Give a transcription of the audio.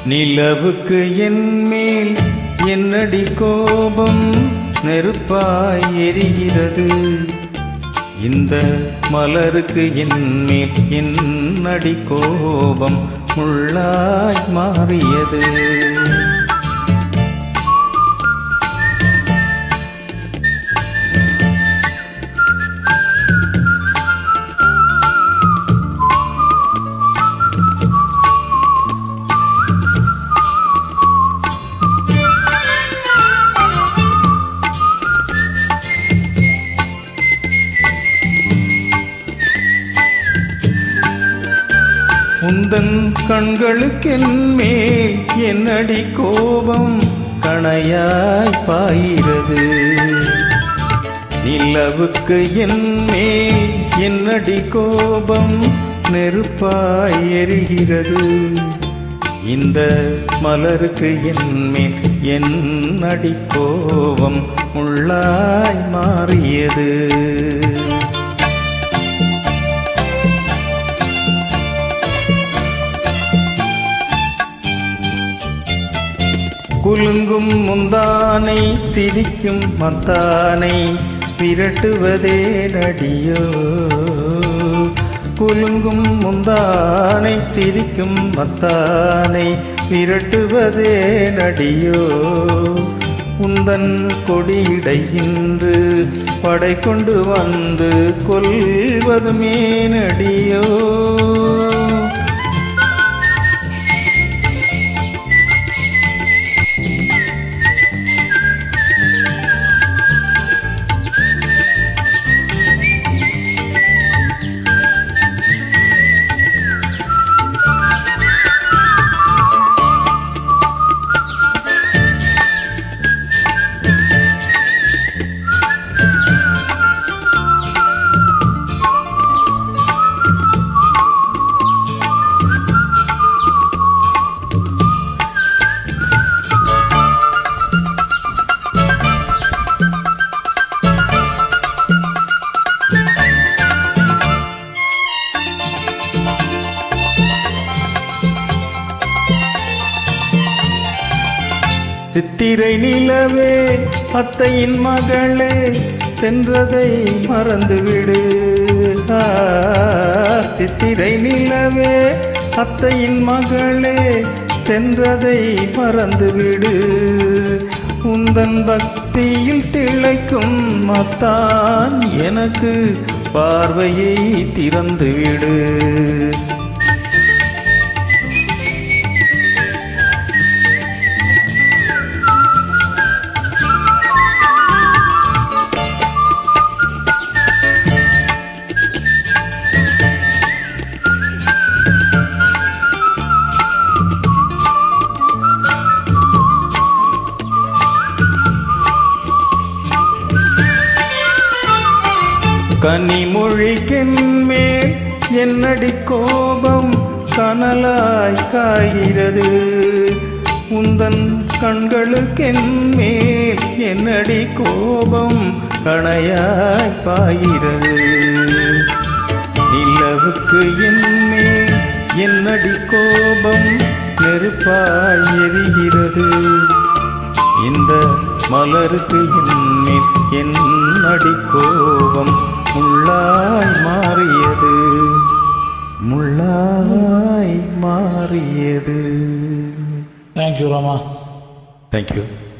நிலவுக்கு என் மேல் என்னடி கோபம் நெருப்பாய் எரிகிறது இந்த மலருக்கு என் மேல் என்னடி கோபம் முள்ளாய் மாறியது உந்தன் கண்களுக்கென் மேல் என்னடி கோபம் கணையாய் பாயிறது நிலவுக்கு என் மேல் என்னடி கோபம் நெருப்பாய் எரிகிறது இந்த மலருக்கு என் மேல் என்னடி கோபம் முள்ளாய் மாறியது குலுங்கும் முந்தானை சிரிக்கும் மத்தானை விரட்டுவதே நடியோ குலுங்கும் முந்தானை சிரிக்கும் மத்தானை விரட்டுவதே நடியோ உந்தன் கொடியிடை இன்று படை கொண்டு வந்து கொல்வதுமே நடியோ சித்திரை நிலவே அத்தையின் மகளே சென்றதை மறந்துவிடு ஆ, சித்திரை நிலவே அத்தையின் மகளே சென்றதை மறந்துவிடு உந்தன் பக்தியில் திளைக்கும் மத்தான் எனக்கு பார்வையை திறந்துவிடு கனிமொழிக்கென் மேல் என்னடி கோபம் கனலாய் காய்கிறது உந்தன் கண்களுக்கென் மேல் என்னடி கோபம் கணையாய் பாயிறது நிலவுக்கு என் மேல் என்னடி கோபம் நெருப்பாய் எரிகிறது இந்த மலருக்கு என்மேல் என் அடி கோபம் முள்ளாய் மாறியது முள்ளாய் மாறியது தேங்க்யூ ராமா தேங்க்யூ